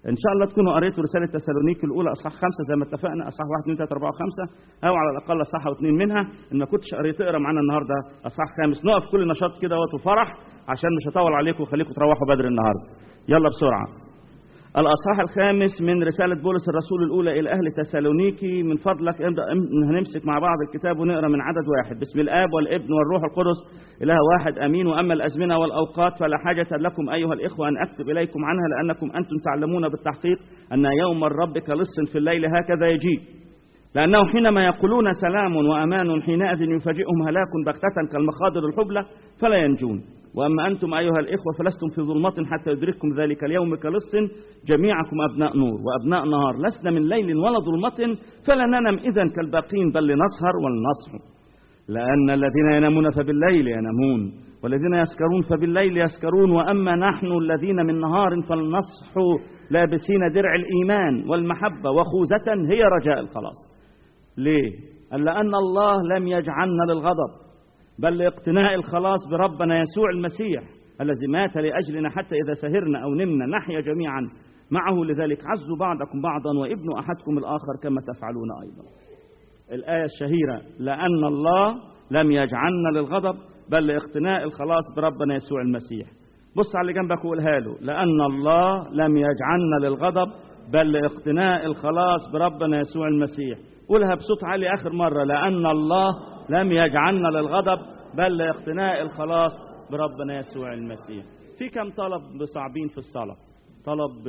ان شاء الله تكونوا قريتوا رساله تسالونيك الاولى اصحاح خمسه زي ما اتفقنا اصحاح واحد اثنين ثلاثه اربعه وخمسه او على الاقل اصحاح او اثنين منها ان ما كنتش قريت اقرا معانا النهارده اصحاح خامس نقف كل نشاط كده وقت وفرح عشان مش هطول عليكم وخليكم تروحوا بدري النهارده يلا بسرعه الأصحاح الخامس من رسالة بولس الرسول الأولى إلى أهل تسالونيكي من فضلك ابدأ هنمسك مع بعض الكتاب ونقرأ من عدد واحد باسم الآب والابن والروح القدس إله واحد أمين وأما الأزمنة والأوقات فلا حاجة لكم أيها الإخوة أن أكتب إليكم عنها لأنكم أنتم تعلمون بالتحقيق أن يوم الرب كلص في الليل هكذا يجيء لأنه حينما يقولون سلام وأمان حينئذ يفاجئهم هلاك بغتة كالمخاضر الحبلى فلا ينجون وأما أنتم أيها الإخوة فلستم في ظلمة حتى يدرككم ذلك اليوم كلص جميعكم أبناء نور وأبناء نهار لسنا من ليل ولا ظلمة فلا ننم إذا كالباقين بل لنسهر ولنصحو لأن الذين ينامون فبالليل ينامون والذين يسكرون فبالليل يسكرون وأما نحن الذين من نهار فلنصحو لابسين درع الإيمان والمحبة وخوذة هي رجاء الخلاص ليه؟ قال لأن الله لم يجعلنا للغضب بل لاقتناء الخلاص بربنا يسوع المسيح الذي مات لأجلنا حتى إذا سهرنا أو نمنا نحيا جميعا معه لذلك عزوا بعضكم بعضا وابنوا أحدكم الآخر كما تفعلون أيضا الآية الشهيرة لأن الله لم يجعلنا للغضب بل لاقتناء الخلاص بربنا يسوع المسيح بص على اللي جنبك وقولها له لأن الله لم يجعلنا للغضب بل لاقتناء الخلاص بربنا يسوع المسيح قولها بصوت عالي آخر مرة لأن الله لم يجعلنا للغضب بل لاقتناء الخلاص بربنا يسوع المسيح في كم طلب صعبين في الصلاة طلب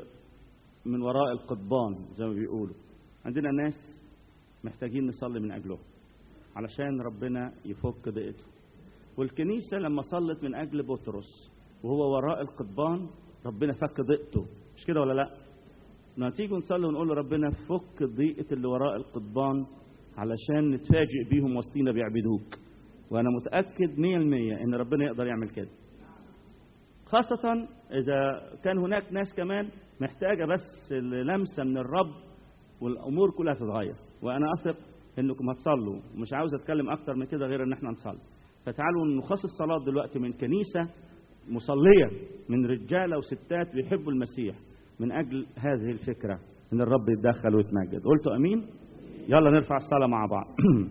من وراء القضبان زي ما بيقولوا عندنا ناس محتاجين نصلي من أجلهم علشان ربنا يفك ضيقته والكنيسة لما صلت من أجل بطرس وهو وراء القضبان ربنا فك ضيقته مش كده ولا لا لما تيجي نصلي ونقول لربنا فك ضيقة اللي وراء القضبان علشان نتفاجئ بيهم وسطينا بيعبدوك وانا متاكد 100% ان ربنا يقدر يعمل كده خاصة إذا كان هناك ناس كمان محتاجة بس لمسة من الرب والأمور كلها تتغير وأنا أثق إنكم هتصلوا مش عاوز أتكلم أكتر من كده غير إن إحنا نصلي فتعالوا نخصص صلاة دلوقتي من كنيسة مصلية من رجالة وستات بيحبوا المسيح من أجل هذه الفكرة إن الرب يتدخل ويتمجد قلتوا أمين؟ يلا نرفع الصلاة مع بعض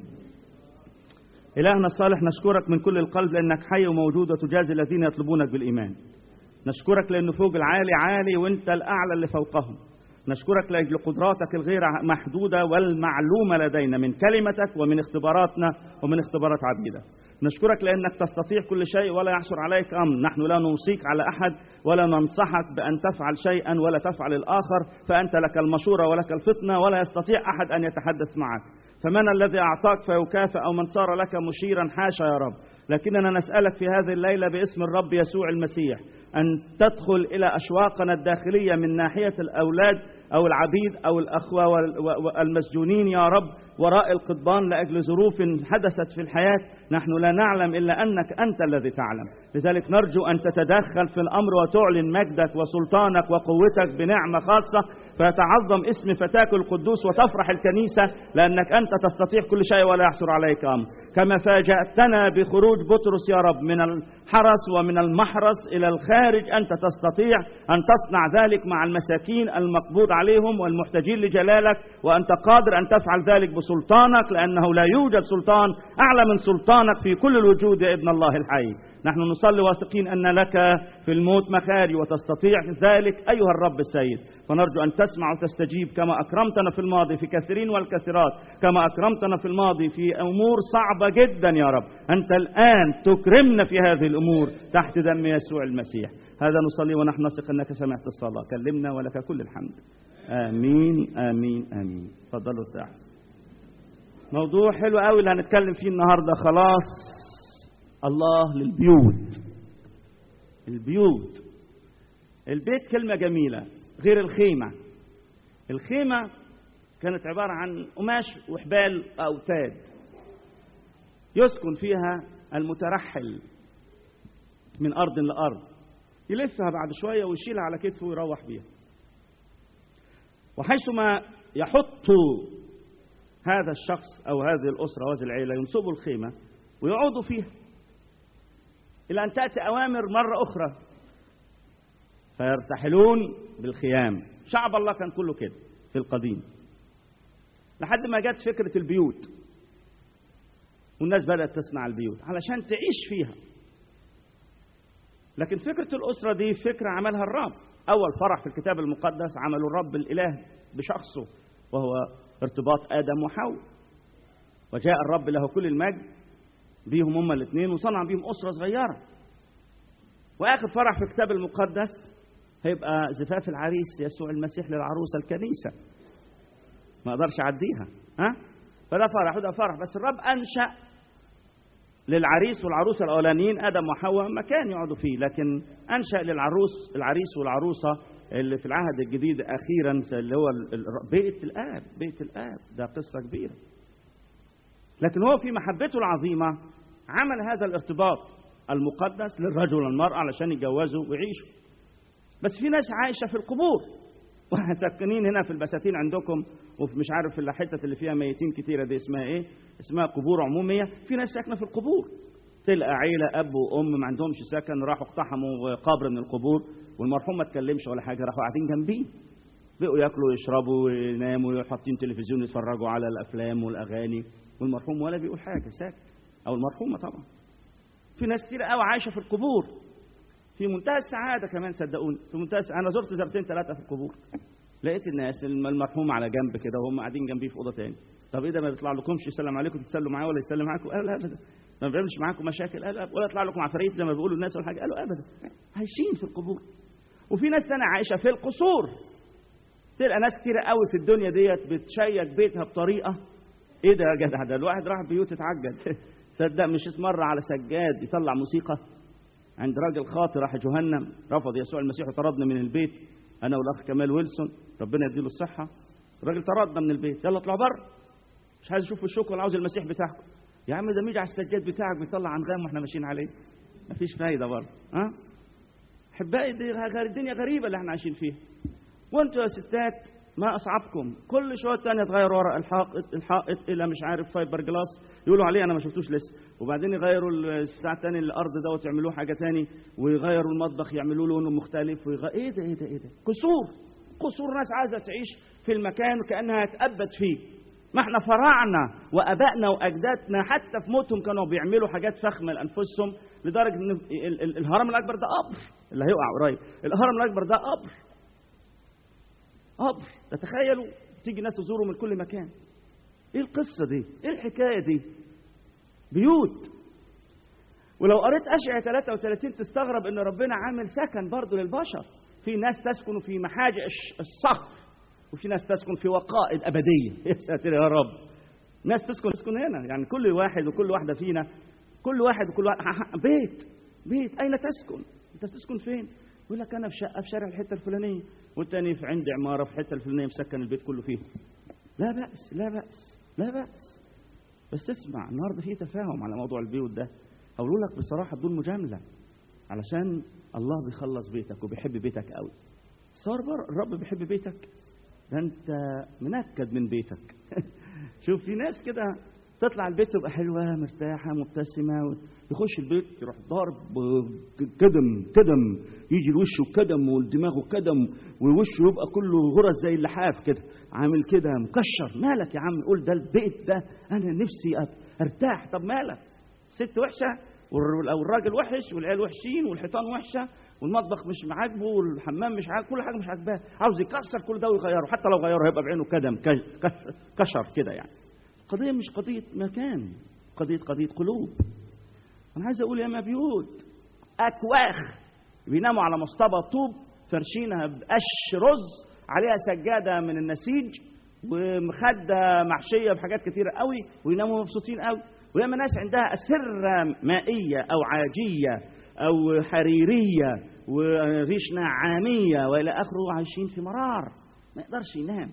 إلهنا الصالح نشكرك من كل القلب لأنك حي وموجود وتجازي الذين يطلبونك بالإيمان نشكرك لأن فوق العالي عالي وأنت الأعلى اللي فوقهم نشكرك لأجل قدراتك الغير محدودة والمعلومة لدينا من كلمتك ومن اختباراتنا ومن اختبارات عبيدك نشكرك لأنك تستطيع كل شيء ولا يعثر عليك أمر نحن لا نوصيك على أحد ولا ننصحك بأن تفعل شيئا ولا تفعل الآخر فأنت لك المشورة ولك الفطنة ولا يستطيع أحد أن يتحدث معك فمن الذي أعطاك فيكافئ أو من صار لك مشيرا حاشا يا رب لكننا نسألك في هذه الليلة باسم الرب يسوع المسيح أن تدخل إلى أشواقنا الداخلية من ناحية الأولاد أو العبيد أو الأخوة والمسجونين يا رب وراء القضبان لأجل ظروف حدثت في الحياة نحن لا نعلم إلا أنك أنت الذي تعلم لذلك نرجو أن تتدخل في الأمر وتعلن مجدك وسلطانك وقوتك بنعمة خاصة فيتعظم اسم فتاك القدوس وتفرح الكنيسة لأنك أنت تستطيع كل شيء ولا يحصر عليك أمر كما فاجأتنا بخروج بطرس يا رب من الحرس ومن المحرس إلى الخارج أنت تستطيع أن تصنع ذلك مع المساكين المقبوض عليهم والمحتاجين لجلالك وأنت قادر أن تفعل ذلك بسلطانك لأنه لا يوجد سلطان أعلى من سلطانك في كل الوجود يا ابن الله الحي نحن نصلي واثقين أن لك في الموت مخارج وتستطيع ذلك أيها الرب السيد فنرجو أن تسمع وتستجيب كما أكرمتنا في الماضي في كثيرين والكثيرات كما أكرمتنا في الماضي في أمور صعبة جدا يا رب أنت الآن تكرمنا في هذه الأمور تحت دم يسوع المسيح هذا نصلي ونحن نثق أنك سمعت الصلاة كلمنا ولك كل الحمد آمين آمين آمين تفضلوا ارتاحوا موضوع حلو قوي اللي هنتكلم فيه النهارده خلاص الله للبيوت البيوت البيت كلمة جميلة غير الخيمة الخيمة كانت عبارة عن قماش وحبال أوتاد يسكن فيها المترحل من أرض لأرض يلفها بعد شوية ويشيلها على كتفه ويروح بيها وحيثما يحط هذا الشخص أو هذه الأسرة وهذه العيلة ينصبوا الخيمة ويقعدوا فيها إلى أن تأتي أوامر مرة أخرى فيرتحلون بالخيام شعب الله كان كله كده في القديم لحد ما جت فكرة البيوت والناس بدأت تصنع البيوت علشان تعيش فيها لكن فكرة الأسرة دي فكرة عملها الرب أول فرح في الكتاب المقدس عمله الرب الإله بشخصه وهو ارتباط آدم وحواء وجاء الرب له كل المجد بيهم هما الاثنين وصنع بيهم أسرة صغيرة وآخر فرح في الكتاب المقدس هيبقى زفاف العريس يسوع المسيح للعروسة الكنيسة ما أقدرش أعديها ها فده فرح وده فرح بس الرب أنشأ للعريس والعروسة الأولانيين آدم وحواء مكان يقعدوا فيه لكن أنشأ للعروس العريس والعروسة اللي في العهد الجديد أخيرا اللي هو بيت الآب بيت الآب ده قصة كبيرة لكن هو في محبته العظيمة عمل هذا الارتباط المقدس للرجل والمرأة علشان يتجوزوا ويعيشوا بس في ناس عايشة في القبور وساكنين هنا في البساتين عندكم وفي مش عارف الحتة اللي فيها ميتين كتيرة دي اسمها ايه اسمها قبور عمومية في ناس ساكنة في القبور تلقى عيلة أب وأم ما عندهمش سكن راحوا اقتحموا قبر من القبور والمرحوم ما اتكلمش ولا حاجة راحوا قاعدين جنبيه بقوا ياكلوا ويشربوا ويناموا وحاطين تلفزيون يتفرجوا على الأفلام والأغاني والمرحوم ولا بيقول حاجة ساكت أو المرحومة طبعا في ناس كتير قوي عايشة في القبور في منتهى السعادة كمان صدقوني في منتهى السعادة. أنا زرت زرتين ثلاثة في القبور لقيت الناس المرحوم على جنب كده وهم قاعدين جنبيه في أوضة تاني طب إيه ده ما بيطلع لكمش يسلم عليكم تتسلوا معاه ولا يسلم معاكم قالوا لا أبدا ما بيعملش معاكم مشاكل قالوا ولا يطلع لكم عفاريت زي ما بيقولوا الناس ولا حاجة قالوا أبدا عايشين في القبور وفي ناس تانية عايشة في القصور تلقى ناس كتيرة قوي في الدنيا ديت بتشيك بيتها بطريقة ايه ده يا جدع ده الواحد راح بيوت اتعجب صدق مشيت مرة على سجاد يطلع موسيقى عند راجل خاطر راح جهنم رفض يسوع المسيح وطردنا من البيت انا والاخ كمال ويلسون ربنا يديله الصحه الراجل طردنا من البيت يلا اطلع بره مش عايز اشوف وشكم ولا عاوز المسيح بتاعكم يا عم ده ميجي على السجاد بتاعك بيطلع انغام واحنا ماشيين عليه مفيش فايده برضه ها احبائي دي الدنيا غريبه اللي احنا عايشين فيها وانتوا يا ستات ما اصعبكم كل شويه تانية تغير ورق الحائط الحائط الى مش عارف فايبر جلاس يقولوا عليه انا ما شفتوش لسه وبعدين يغيروا البتاع التاني الارض دوت يعملوه حاجه تاني ويغيروا المطبخ يعملوا له لونه مختلف ويغ... ايه ده ايه ده ايه ده قصور قصور ناس عايزه تعيش في المكان كانها تأبد فيه ما احنا فرعنا وابائنا واجدادنا حتى في موتهم كانوا بيعملوا حاجات فخمه لانفسهم لدرجه ان الهرم الاكبر ده قبر اللي هيقع قريب الهرم الاكبر ده قبر قبر تتخيلوا تيجي ناس تزوروا من كل مكان ايه القصة دي ايه الحكاية دي بيوت ولو قريت أشعة 33 تستغرب ان ربنا عامل سكن برضه للبشر في ناس تسكن في محاجئ الصخر وفي ناس تسكن في وقائد أبدية يا ساتر يا رب ناس تسكن تسكن هنا يعني كل واحد وكل واحدة فينا كل واحد وكل واحد بيت بيت أين تسكن أنت بتسكن فين يقول لك أنا في شقة في شارع الحتة الفلانية والتاني في عندي عمارة في الحتة الفلانية مسكن البيت كله فيه لا بأس لا بأس لا بأس بس اسمع النهارده في تفاهم على موضوع البيوت ده هقول لك بصراحة بدون مجاملة علشان الله بيخلص بيتك وبيحب بيتك قوي صار بر الرب بيحب بيتك ده انت منكد من بيتك شوف في ناس كده تطلع البيت تبقى حلوة مرتاحة مبتسمة يخش البيت يروح ضارب كدم كدم يجي لوشه كدم ودماغه كدم ووشه يبقى كله غرز زي اللحاف كده عامل كده مكشر مالك يا عم قول ده البيت ده انا نفسي ارتاح طب مالك ست وحشه او الراجل وحش والعيال وحشين والحيطان وحشه والمطبخ مش عاجبه والحمام مش عاجبه كل حاجه مش عاجباه عاوز يكسر كل ده ويغيره حتى لو غيره هيبقى بعينه كدم كشر كده يعني قضيه مش قضيه مكان قضيه قضيه قلوب انا عايز اقول يا بيوت اكواخ بيناموا على مصطبه طوب فرشينها بقش رز عليها سجاده من النسيج ومخده محشيه بحاجات كتيره قوي ويناموا مبسوطين قوي وياما ناس عندها أسرة مائية أو عاجية أو حريرية وريش نعامية وإلى آخره عايشين في مرار ما يقدرش ينام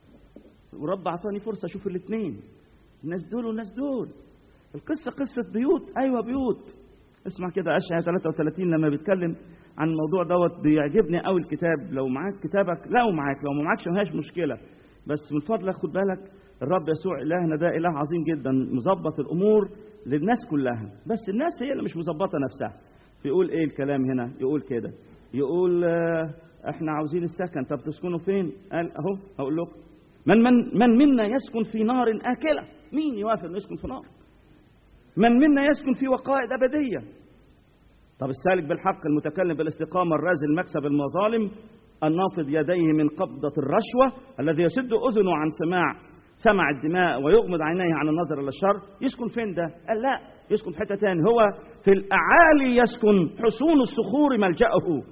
ورب أعطاني فرصة أشوف الاثنين الناس دول والناس دول القصة قصة بيوت أيوة بيوت اسمع كده أشعة 33 لما بيتكلم عن الموضوع دوت بيعجبني قوي الكتاب لو معاك كتابك لو معاك لو ما معاكش ما مشكلة بس من فضلك خد بالك الرب يسوع إلهنا ده إله عظيم جدا مظبط الأمور للناس كلها بس الناس هي اللي مش مظبطة نفسها بيقول إيه الكلام هنا يقول كده يقول آه، احنا عاوزين السكن طب تسكنوا فين قال اهو هقول لكم من من من منا يسكن في نار آكلة مين يوافق انه يسكن في نار من منا يسكن في وقائد أبدية طب السالك بالحق المتكلم بالاستقامة الرازي المكسب المظالم النافض يديه من قبضة الرشوة الذي يسد أذنه عن سماع سمع الدماء ويغمض عينيه عن النظر إلى الشر يسكن فين ده؟ قال لا يسكن في حتة تاني هو في الأعالي يسكن حصون الصخور ملجأه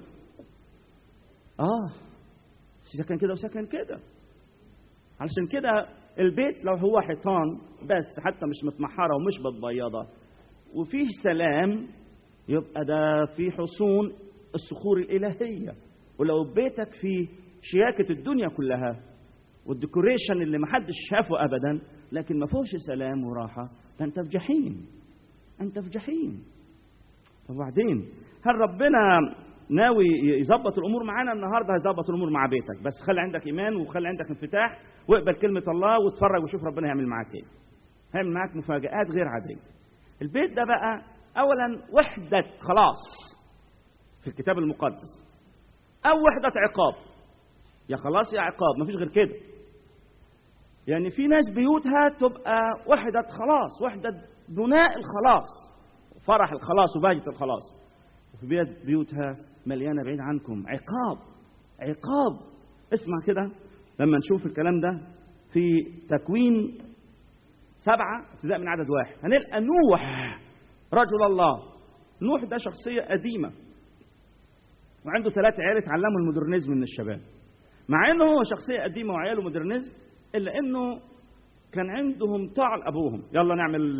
آه سكن كده وسكن كده علشان كده البيت لو هو حيطان بس حتى مش متمحرة ومش متبيضة وفيه سلام يبقى ده في حصون الصخور الإلهية ولو بيتك فيه شياكة الدنيا كلها والديكوريشن اللي محدش شافه أبدا لكن ما فيهوش سلام وراحة ده أنت في جحيم أنت في جحيم طب وبعدين هل ربنا ناوي يظبط الامور معانا النهارده هيظبط الامور مع بيتك بس خلي عندك ايمان وخلي عندك انفتاح واقبل كلمه الله واتفرج وشوف ربنا هيعمل معاك ايه هيعمل معاك مفاجآت غير عاديه البيت ده بقى اولا وحده خلاص في الكتاب المقدس او وحده عقاب يا خلاص يا عقاب مفيش غير كده يعني في ناس بيوتها تبقى وحده خلاص وحده بناء الخلاص فرح الخلاص وبهجه الخلاص وفي بيت بيوتها مليانه بعيد عنكم عقاب عقاب اسمع كده لما نشوف الكلام ده في تكوين سبعة ابتداء من عدد واحد هنلقى نوح رجل الله نوح ده شخصية قديمة وعنده ثلاث عيال اتعلموا المودرنزم من الشباب مع انه هو شخصية قديمة وعياله مودرنزم الا انه كان عندهم طاعة لابوهم يلا نعمل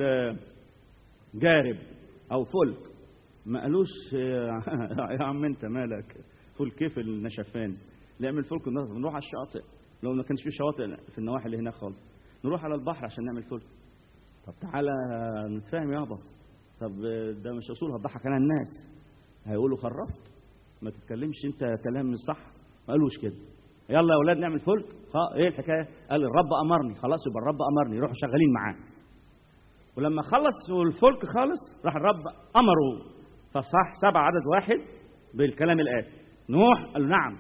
جارب او فلك ما قالوش يا عم انت مالك فول كيف النشفان نعمل فلك نروح على الشاطئ لو ما كانش في شواطئ في النواحي اللي هناك خالص نروح على البحر عشان نعمل فلك طب تعالى نتفاهم يابا طب ده مش اصول هتضحك على الناس هيقولوا خرفت ما تتكلمش انت كلام مش صح ما قالوش كده يلا يا اولاد نعمل فلك ها ايه الحكايه قال الرب امرني خلاص يبقى الرب امرني روحوا شغالين معاه ولما خلص الفلك خالص راح الرب امره فصح سبع عدد واحد بالكلام الآتي نوح قال نعم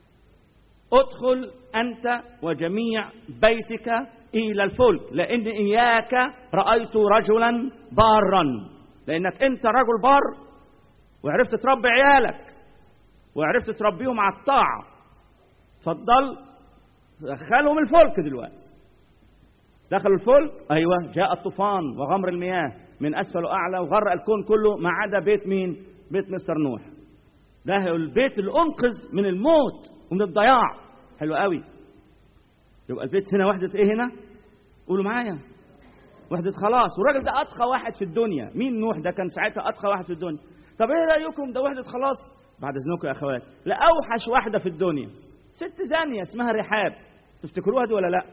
ادخل أنت وجميع بيتك إلى الفلك لأن إياك رأيت رجلا بارا لأنك أنت رجل بار وعرفت تربي عيالك وعرفت تربيهم على الطاعة فضل دخلهم الفلك دلوقتي دخلوا الفلك أيوة جاء الطوفان وغمر المياه من اسفل واعلى وغرق الكون كله ما عدا بيت مين؟ بيت مستر نوح. ده هو البيت اللي انقذ من الموت ومن الضياع. حلو قوي. يبقى البيت هنا وحده ايه هنا؟ قولوا معايا. وحده خلاص والراجل ده اتقى واحد في الدنيا، مين نوح ده كان ساعتها اتقى واحد في الدنيا. طب ايه رايكم ده وحده خلاص؟ بعد اذنكم يا اخوات، لاوحش واحده في الدنيا. ست زانيه اسمها رحاب. تفتكروها دي ولا لا؟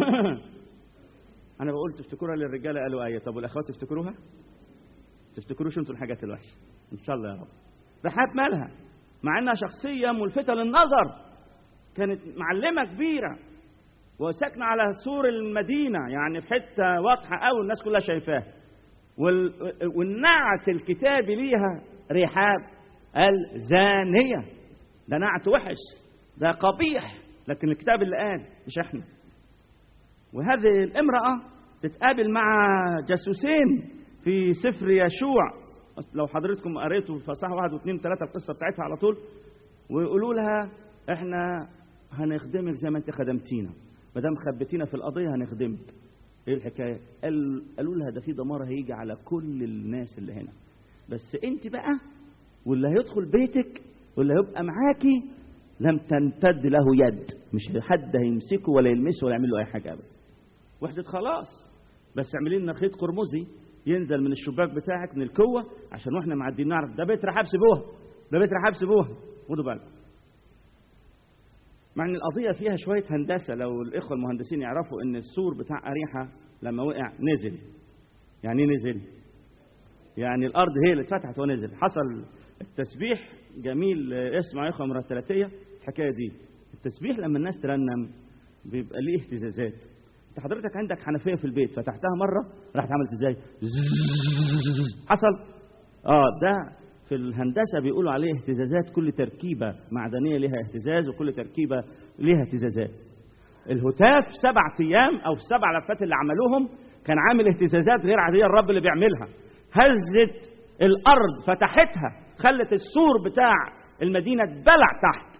انا بقول تفتكروها للرجاله قالوا ايه طب والاخوات تفتكروها تفتكروش انتوا الحاجات الوحشه ان شاء الله يا رب رحاب مالها مع انها شخصيه ملفته للنظر كانت معلمه كبيره وساكنه على سور المدينه يعني في حته واضحه قوي الناس كلها شايفاها وال... والنعت الكتابي ليها رحاب قال زانيه ده نعت وحش ده قبيح لكن الكتاب اللي قال مش احنا وهذه الامرأة تتقابل مع جاسوسين في سفر يشوع لو حضرتكم قريتوا في فصح واحد واثنين وثلاثة القصة بتاعتها على طول ويقولوا لها احنا هنخدمك زي ما انت خدمتينا ما دام خبتينا في القضية هنخدمك ايه الحكاية؟ قال قالوا لها ده في دمار هيجي على كل الناس اللي هنا بس انت بقى واللي هيدخل بيتك واللي هيبقى معاكي لم تمتد له يد مش حد هيمسكه ولا يلمسه ولا يعمل له اي حاجه ابدا وحدة خلاص بس اعملي لنا خيط قرمزي ينزل من الشباك بتاعك من الكوة عشان واحنا معديين نعرف ده بيت رحاب سيبوها ده بيت رحاب سيبوها خدوا بالكم مع ان القضية فيها شوية هندسة لو الإخوة المهندسين يعرفوا إن السور بتاع أريحة لما وقع نزل يعني ايه نزل؟ يعني الأرض هي اللي اتفتحت ونزل حصل التسبيح جميل اسمع يا إخوة مرتلاتية الحكاية دي التسبيح لما الناس ترنم بيبقى ليه اهتزازات انت حضرتك عندك حنفيه في البيت فتحتها مره راحت عملت ازاي حصل اه ده في الهندسه بيقولوا عليه اهتزازات كل تركيبه معدنيه لها اهتزاز وكل تركيبه لها اهتزازات الهتاف سبع ايام او السبع لفات اللي عملوهم كان عامل اهتزازات غير عاديه الرب اللي بيعملها هزت الارض فتحتها خلت السور بتاع المدينه اتبلع تحت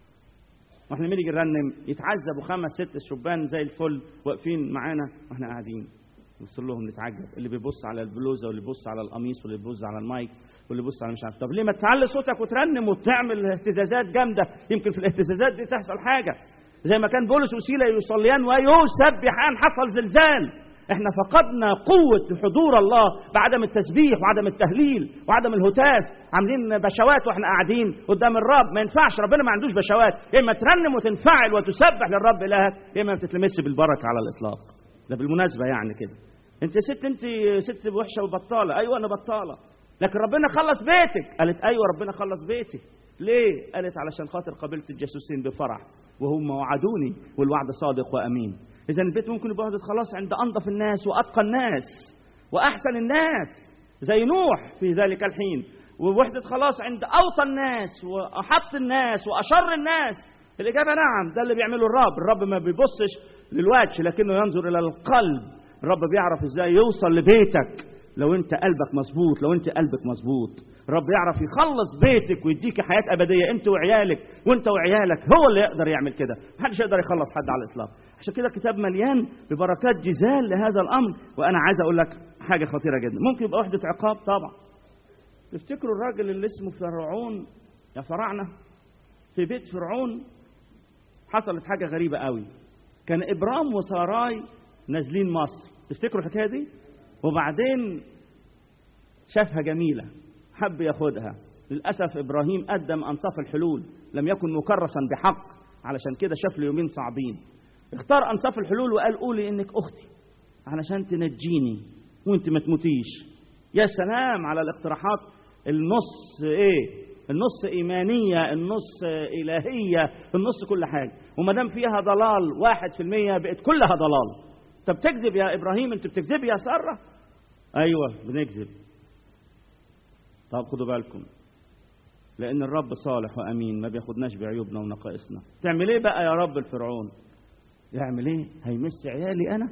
واحنا بنيجي نرنم يتعذبوا خمس ست شبان زي الفل واقفين معانا واحنا قاعدين نبص لهم نتعجب اللي بيبص على البلوزه واللي بيبص على القميص واللي بيبص على المايك واللي بيبص على مش عارف طب ليه ما تعلي صوتك وترنم وتعمل اهتزازات جامده يمكن في الاهتزازات دي تحصل حاجه زي ما كان بولس وسيله يصليان ويسبحان حصل زلزال احنا فقدنا قوة حضور الله بعدم التسبيح وعدم التهليل وعدم الهتاف عاملين بشوات واحنا قاعدين قدام الرب ما ينفعش ربنا ما عندوش بشوات يا اما ترنم وتنفعل وتسبح للرب الهك يا اما ما تتلمس بالبركة على الاطلاق ده بالمناسبة يعني كده انت يا ست انت ست وحشة وبطالة ايوه انا بطالة لكن ربنا خلص بيتك قالت ايوه ربنا خلص بيتي ليه قالت علشان خاطر قابلت الجاسوسين بفرح وهم وعدوني والوعد صادق وامين اذا البيت ممكن يبقى وحده خلاص عند انظف الناس واتقى الناس واحسن الناس زي نوح في ذلك الحين ووحده خلاص عند اوطى الناس واحط الناس واشر الناس الاجابه نعم ده اللي بيعمله الرب الرب ما بيبصش للوجه لكنه ينظر الى القلب الرب بيعرف ازاي يوصل لبيتك لو انت قلبك مظبوط لو انت قلبك مظبوط الرب يعرف يخلص بيتك ويديك حياه ابديه انت وعيالك وانت وعيالك هو اللي يقدر يعمل كده محدش يقدر يخلص حد على الاطلاق عشان كده الكتاب مليان ببركات جزال لهذا الامر وانا عايز اقول لك حاجه خطيره جدا ممكن يبقى وحده عقاب طبعا تفتكروا الراجل اللي اسمه فرعون يا فراعنه في بيت فرعون حصلت حاجه غريبه قوي كان ابرام وساراي نازلين مصر تفتكروا الحكايه دي وبعدين شافها جميله حب ياخدها للاسف ابراهيم قدم انصاف الحلول لم يكن مكرسا بحق علشان كده شاف له يومين صعبين اختار انصاف الحلول وقال قولي انك اختي علشان تنجيني وانت ما تموتيش يا سلام على الاقتراحات النص ايه النص ايمانيه النص الهيه النص كل حاجه وما دام فيها ضلال واحد في المية بقت كلها ضلال طب تكذب يا ابراهيم انت بتكذبي يا ساره ايوه بنكذب طب خدوا بالكم لان الرب صالح وامين ما بياخدناش بعيوبنا ونقائصنا تعمل ايه بقى يا رب الفرعون يعمل ايه هيمس عيالي انا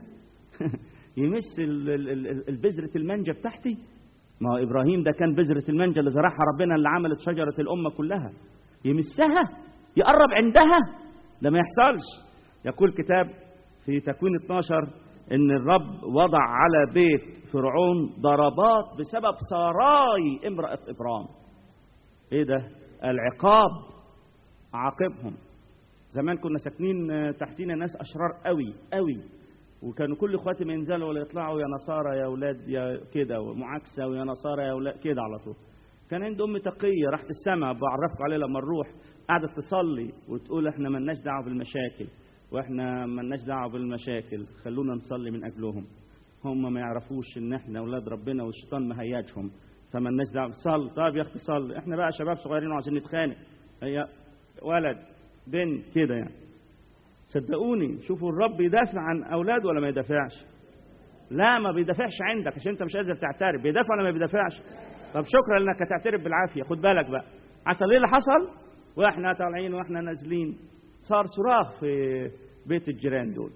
يمس البذرة المانجا بتاعتي ما هو ابراهيم ده كان بذرة المانجا اللي زرعها ربنا اللي عملت شجرة الامة كلها يمسها يقرب عندها ده ما يحصلش يقول كتاب في تكوين 12 ان الرب وضع على بيت فرعون ضربات بسبب ساراي امرأة ابرام ايه ده العقاب عاقبهم زمان كنا ساكنين تحتينا ناس اشرار قوي قوي وكانوا كل اخواتي ما ينزلوا ولا يطلعوا يا نصارى يا اولاد يا كده ومعاكسه ويا نصارى يا اولاد كده على طول كان عندي ام تقيه راحت السماء بعرفكم عليها لما نروح قعدت تصلي وتقول احنا ملناش دعوه بالمشاكل واحنا ملناش دعوه بالمشاكل خلونا نصلي من اجلهم هم ما يعرفوش ان احنا اولاد ربنا والشيطان مهيجهم فملناش دعوه صلي طب يا اختي صلي احنا بقى شباب صغيرين وعايزين نتخانق هي ولد بنت كده يعني صدقوني شوفوا الرب يدافع عن اولاده ولا ما يدافعش لا ما بيدافعش عندك عشان انت مش قادر تعترف بيدافع ولا ما بيدافعش طب شكرا انك هتعترف بالعافيه خد بالك بقى حصل ايه اللي حصل واحنا طالعين واحنا نازلين صار صراخ في بيت الجيران دول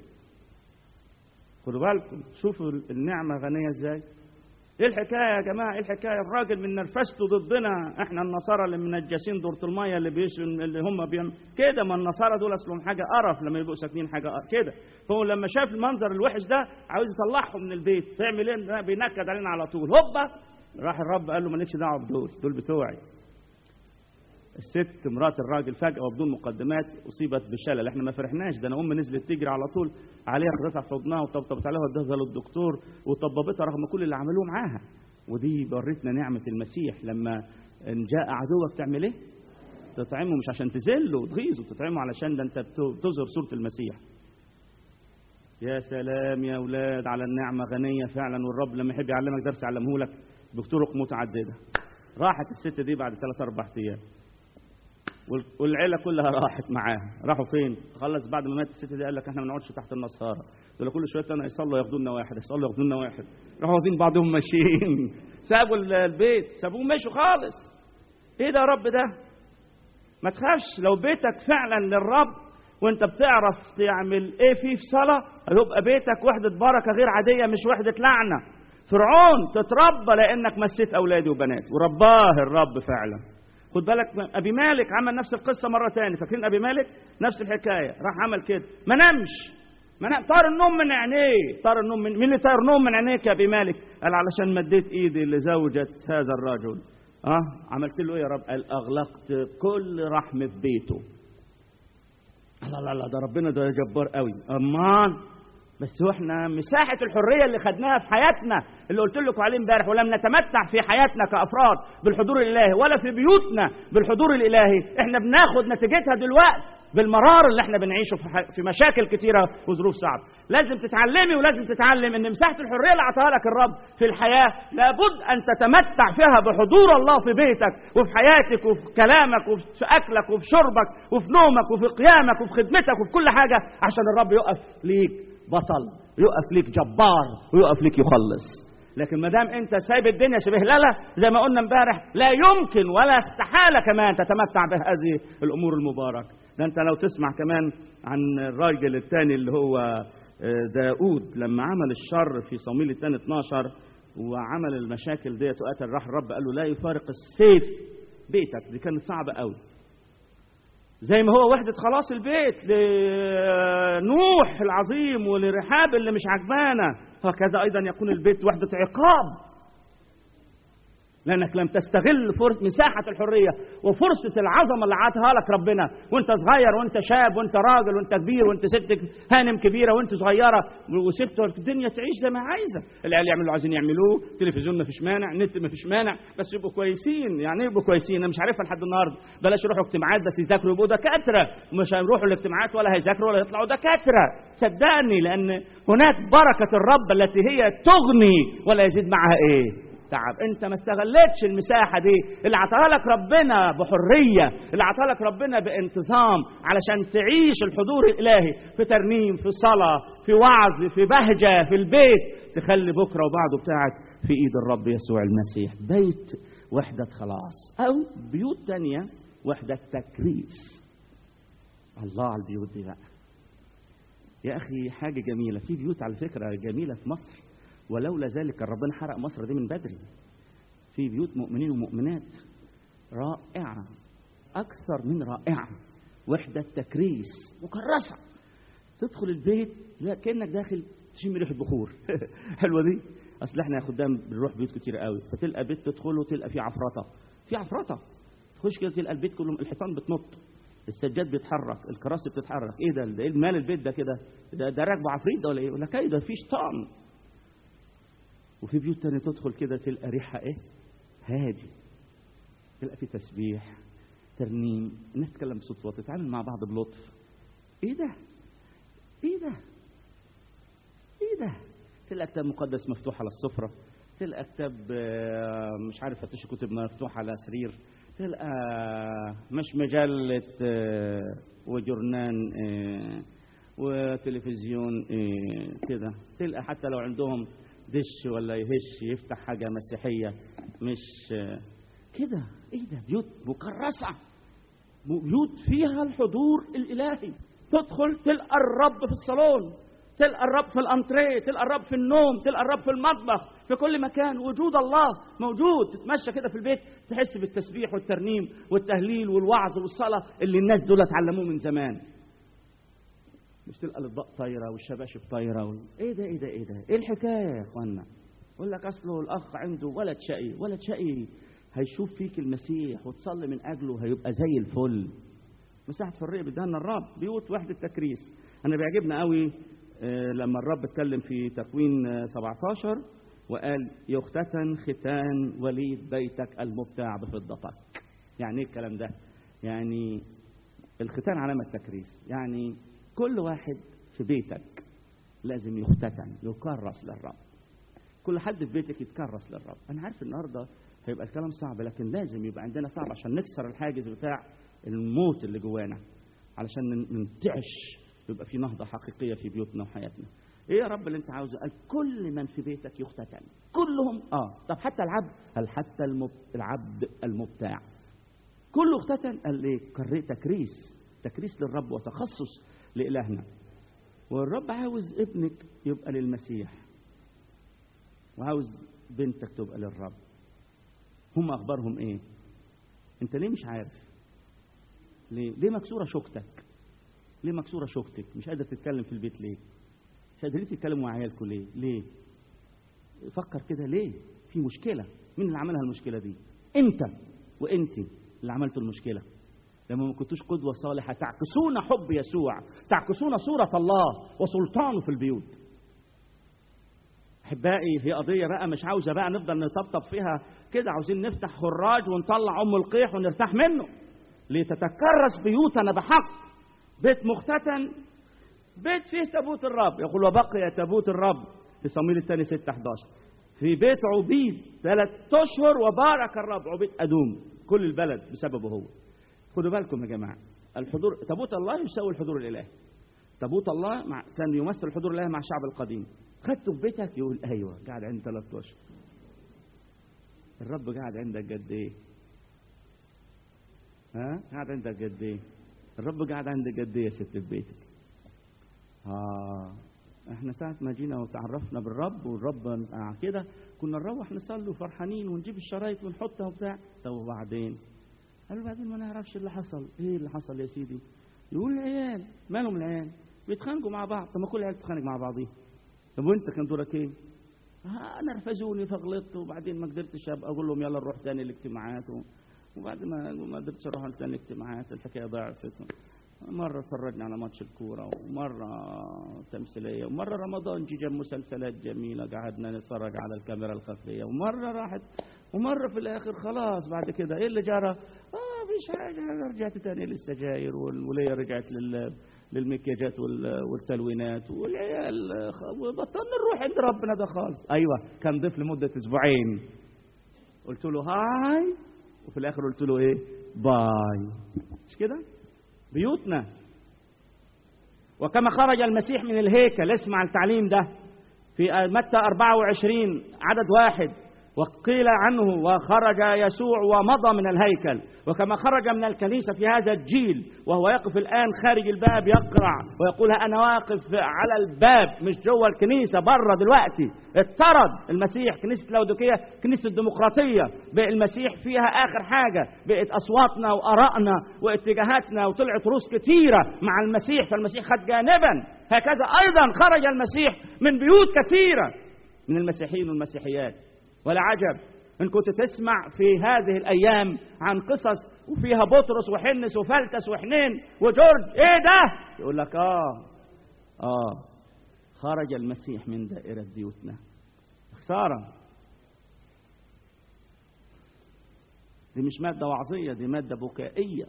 خدوا بالكم شوفوا النعمه غنيه ازاي ايه الحكايه يا جماعه ايه الحكايه الراجل من نرفزته ضدنا احنا النصارى اللي منجسين دورة الميه اللي بيش اللي هم بيعمل كده ما النصارى دول اصلهم حاجه قرف لما يبقوا ساكنين حاجه قرف. كده فهو لما شاف المنظر الوحش ده عاوز يطلعهم من البيت فيعمل ايه بينكد علينا على طول هوبا راح الرب قال له مالكش دعوه بدول دول بتوعي الست مرات الراجل فجأة وبدون مقدمات أصيبت بشلل، احنا ما فرحناش ده أنا أم نزلت تجري على طول عليها خدتها في حضنها وطبطبت عليها ودتها للدكتور وطببتها رغم كل اللي عملوه معاها. ودي ورتنا نعمة المسيح لما إن جاء عدوك تعمل إيه؟ تطعمه مش عشان تذله وتغيظه تطعمه علشان ده أنت بتظهر صورة المسيح. يا سلام يا أولاد على النعمة غنية فعلا والرب لما يحب يعلمك درس يعلمه لك بطرق متعددة. راحت الست دي بعد ثلاث أربع أيام. والعيله كلها راحت معاها راحوا فين خلص بعد ما مات الست دي قال لك احنا ما نقعدش تحت النصارى دول كل شويه انا يصلوا ياخدوا لنا واحد يصلوا ياخدوا لنا واحد راحوا واخدين بعضهم ماشيين سابوا البيت سابوه مشوا خالص ايه ده يا رب ده ما تخافش لو بيتك فعلا للرب وانت بتعرف تعمل ايه فيه في صلاه هيبقى بيتك وحده بركه غير عاديه مش وحده لعنه فرعون تتربى لانك مسيت اولادي وبناتي ورباه الرب فعلا خد بالك ابي مالك عمل نفس القصه مره تاني فاكرين ابي مالك نفس الحكايه راح عمل كده ما نامش ما نام طار النوم من عينيه طار النوم من مين اللي طار النوم من عينيك يا ابي مالك قال علشان مديت ايدي لزوجة هذا الرجل اه عملت له ايه يا رب قال اغلقت كل رحم في بيته لا لا لا ده ربنا ده جبار قوي امان بس واحنا مساحة الحرية اللي خدناها في حياتنا اللي قلت لكم عليه امبارح ولم نتمتع في حياتنا كأفراد بالحضور الإلهي ولا في بيوتنا بالحضور الإلهي احنا بناخد نتيجتها دلوقتي بالمرار اللي احنا بنعيشه في, ح... في مشاكل كتيرة وظروف صعبة لازم تتعلمي ولازم تتعلم ان مساحة الحرية اللي عطاها لك الرب في الحياة لابد ان تتمتع فيها بحضور الله في بيتك وفي حياتك وفي كلامك وفي اكلك وفي شربك وفي نومك وفي قيامك وفي خدمتك وفي كل حاجة عشان الرب يقف ليك بطل يقف ليك جبار ويقف ليك يخلص لكن ما دام انت سايب الدنيا سبهلله زي ما قلنا امبارح لا يمكن ولا استحاله كمان تتمتع بهذه الامور المباركه ده انت لو تسمع كمان عن الراجل الثاني اللي هو داود لما عمل الشر في صمويل الثاني 12 وعمل المشاكل ديت وقتل راح الرب قال له لا يفارق السيف بيتك دي كانت صعبه قوي زي ما هو وحدة خلاص البيت لنوح العظيم ولرحاب اللي مش عجبانة هكذا أيضا يكون البيت وحدة عقاب لأنك لم تستغل فرص مساحة الحرية وفرصة العظمة اللي عطاها لك ربنا وأنت صغير وأنت شاب وأنت راجل وأنت كبير وأنت ست هانم كبيرة وأنت صغيرة وسبت الدنيا تعيش زي ما عايزة العيال يعملوا اللي عايزين يعملوه تلفزيون ما فيش مانع نت ما فيش مانع بس يبقوا كويسين يعني يبقوا كويسين أنا مش عارفها لحد النهاردة بلاش يروحوا اجتماعات بس يذاكروا يبقوا دكاترة مش هيروحوا الاجتماعات ولا هيذاكروا ولا يطلعوا دكاترة صدقني لأن هناك بركة الرب التي هي تغني ولا يزيد معها إيه تعب انت ما استغلتش المساحه دي اللي عطاها لك ربنا بحريه اللي عطاها لك ربنا بانتظام علشان تعيش الحضور الالهي في ترنيم في صلاه في وعظ في بهجه في البيت تخلي بكره وبعده بتاعك في ايد الرب يسوع المسيح بيت وحده خلاص او بيوت تانية وحده تكريس الله على البيوت دي بقى يا اخي حاجه جميله في بيوت على فكره جميله في مصر ولولا ذلك كان ربنا حرق مصر دي من بدري في بيوت مؤمنين ومؤمنات رائعة أكثر من رائعة وحدة تكريس مكرسة تدخل البيت لا كأنك داخل تشم ريحة بخور حلوة دي أصل احنا يا خدام بنروح بيوت كتير قوي فتلقى بيت تدخله تلقى فيه عفرطة في عفرطة تخش كده تلقى البيت كله الحيطان بتنط السجاد بيتحرك الكراسي بتتحرك ايه ده ده ايه مال البيت ده كده ده ده راكبه عفريت ده ولا ايه يقول لك ايه ده في شيطان وفي بيوت تانية تدخل كده تلقى ريحة ايه هادي تلقى في تسبيح ترنيم الناس تتكلم بصوت واطي تتعامل مع بعض بلطف ايه ده ايه ده ايه ده تلقى كتاب مقدس مفتوح على السفرة تلقى كتاب مش عارف فتش كتب مفتوح على سرير تلقى مش مجلة وجرنان وتلفزيون كده تلقى حتى لو عندهم دش ولا يهش يفتح حاجة مسيحية مش كده ايه ده بيوت مكرسة بيوت فيها الحضور الإلهي تدخل تلقى الرب في الصالون تلقى الرب في الانتريه تلقى الرب في النوم تلقى الرب في المطبخ في كل مكان وجود الله موجود تتمشى كده في البيت تحس بالتسبيح والترنيم والتهليل والوعظ والصلاة اللي الناس دول اتعلموه من زمان مش تلقى الاطباق طايره والشباشب طايره وال... ايه ده ايه ده ايه ده ايه الحكايه يا اخوانا يقول لك اصله الاخ عنده ولد شقي ولد شقي هيشوف فيك المسيح وتصلي من اجله هيبقى زي الفل مساحه حريه بدهنا الرب بيوت وحده تكريس انا بيعجبنا قوي لما الرب اتكلم في تكوين 17 وقال يختتن ختان وليد بيتك المبتاع بفضتك يعني ايه الكلام ده يعني الختان علامه تكريس يعني كل واحد في بيتك لازم يختتن يكرس للرب كل حد في بيتك يتكرس للرب انا عارف النهارده هيبقى الكلام صعب لكن لازم يبقى عندنا صعب عشان نكسر الحاجز بتاع الموت اللي جوانا علشان ننتعش يبقى في نهضه حقيقيه في بيوتنا وحياتنا ايه يا رب اللي انت عاوزه قال كل من في بيتك يختتن كلهم اه طب حتى العبد قال حتى المب... العبد المبتاع كله اختتن قال ليه كري- تكريس تكريس للرب وتخصص لإلهنا والرب عاوز ابنك يبقى للمسيح وعاوز بنتك تبقى للرب هم اخبارهم ايه انت ليه مش عارف ليه ليه مكسوره شوكتك ليه مكسوره شوكتك مش قادر تتكلم في البيت ليه مش قادرين تتكلموا مع عيالكم ليه ليه فكر كده ليه في مشكله مين اللي عملها المشكله دي انت وانت اللي عملتوا المشكله لما ما كنتوش قدوه صالحه تعكسون حب يسوع تعكسون صوره الله وسلطانه في البيوت احبائي هي قضيه بقى مش عاوزه بقى نفضل نطبطب فيها كده عاوزين نفتح خراج ونطلع ام القيح ونرتاح منه لتتكرس بيوتنا بحق بيت مختتن بيت فيه تابوت الرب يقول وبقي تابوت الرب في صمويل الثاني 6 11 في بيت عبيد ثلاث اشهر وبارك الرب عبيد ادوم كل البلد بسببه هو خدوا بالكم يا جماعه الحضور تابوت الله يساوي الحضور الالهي تابوت الله مع كان يمثل الحضور الالهي مع الشعب القديم خدته في بيتك يقول ايوه قاعد عندي ثلاث اشهر الرب قاعد عندك قد ايه ها قاعد عندك قد ايه الرب قاعد عندك قد ايه يا ست في بيتك اه احنا ساعة ما جينا وتعرفنا بالرب والرب آه كده كنا نروح نصلي وفرحانين ونجيب الشرايط ونحطها وبتاع طب وبعدين قالوا بعدين ما نعرفش اللي حصل ايه اللي حصل يا سيدي يقول العيال مالهم العيال بيتخانقوا مع بعض طب ما كل العيال بتتخانق مع بعضيها طب وانت كان دورك ايه آه نرفزوني فغلطت وبعدين ما قدرتش ابقى اقول لهم يلا نروح تاني الاجتماعات و... وبعد ما ما قدرتش اروح تاني الاجتماعات الحكايه ضعفت مرة اتفرجنا على ماتش الكورة ومرة تمثيلية ومرة رمضان جي جاب مسلسلات جميلة قعدنا نتفرج على الكاميرا الخفية ومرة راحت ومرة في الآخر خلاص بعد كده إيه اللي جرى؟ آه مفيش حاجة رجعت تاني للسجاير والولية رجعت لل للمكياجات وال- والتلوينات والعيال خ- وبطلنا نروح عند ربنا ده خالص ايوه كان ضيف لمده اسبوعين قلت له هاي وفي الاخر قلت له ايه باي مش كده بيوتنا وكما خرج المسيح من الهيكل اسمع التعليم ده في متى 24 عدد واحد وقيل عنه وخرج يسوع ومضى من الهيكل وكما خرج من الكنيسة في هذا الجيل وهو يقف الآن خارج الباب يقرع ويقول أنا واقف على الباب مش جوه الكنيسة بره دلوقتي اضطرد المسيح كنيسة لودوكية كنيسة الديمقراطية بقى المسيح فيها آخر حاجة بقت أصواتنا وآرائنا واتجاهاتنا وطلعت روس كتيرة مع المسيح فالمسيح خد جانبا هكذا أيضا خرج المسيح من بيوت كثيرة من المسيحيين والمسيحيات ولا عجب ان كنت تسمع في هذه الايام عن قصص وفيها بطرس وحنس وفلتس وحنين وجورج ايه ده يقول لك اه اه خرج المسيح من دائره بيوتنا خساره دي مش ماده وعظيه دي ماده بكائيه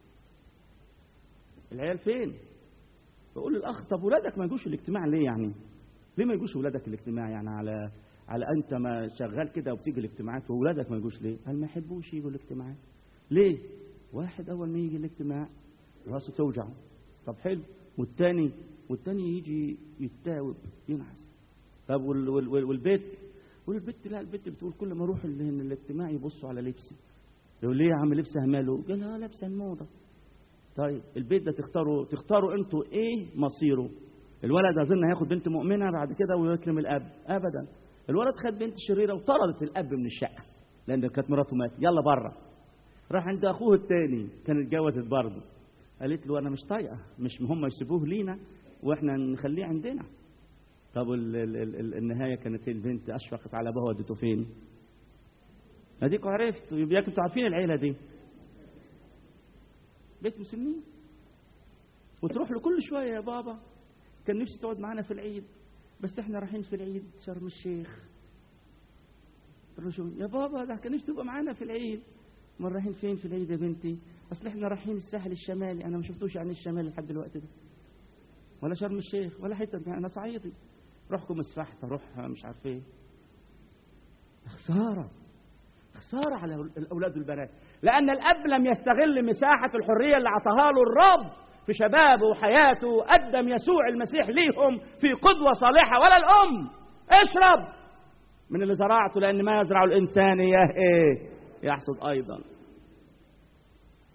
العيال فين بقول للاخ طب ولادك ما يجوش الاجتماع ليه يعني ليه ما يجوش ولادك الاجتماع يعني على على انت ما شغال كده وبتيجي الاجتماعات واولادك ما يجوش ليه؟ قال ما يحبوش يجوا الاجتماعات. ليه؟ واحد اول ما يجي الاجتماع راسه توجعه. طب حلو والتاني والتاني يجي يتاوب ينعس. طب وال وال وال والبيت والبت لا البت بتقول كل ما اروح ال- الاجتماع يبصوا على لبسي. يقول ليه يا عم لبسها ماله؟ قال اه لابسه الموضه. طيب البيت ده تختاروا تختاروا انتوا ايه مصيره؟ الولد اظن هياخد بنت مؤمنه بعد كده ويكرم الاب ابدا الولد خد بنت شريره وطردت الاب من الشقه لان كانت مراته ماتت يلا بره راح عند اخوه التاني كان اتجوزت برضه قالت له انا مش طايقه مش هم يسيبوه لينا واحنا نخليه عندنا طب ال ال ال ال النهايه كانت البنت اشفقت على ابوها ودته فين اديكوا عرفتوا يبقى انتوا عارفين العيله دي بيت مسلمين وتروح له كل شويه يا بابا كان نفسي تقعد معانا في العيد بس احنا رايحين في العيد شرم الشيخ الرجل يا بابا ده كان نفسي تبقى معانا في العيد ما رايحين فين في العيد يا بنتي اصل احنا رايحين الساحل الشمالي انا ما شفتوش عن الشمال لحد دلوقتي ده ولا شرم الشيخ ولا حته انا صعيدي روحكم مسفحت اروح مش عارف ايه خساره خساره على الاولاد والبنات لان الاب لم يستغل مساحه الحريه اللي اعطاها له الرب في شبابه وحياته قدم يسوع المسيح ليهم في قدوه صالحه ولا الام اشرب من اللي زرعته لان ما يزرع الانسان اياه ايه يحصد ايضا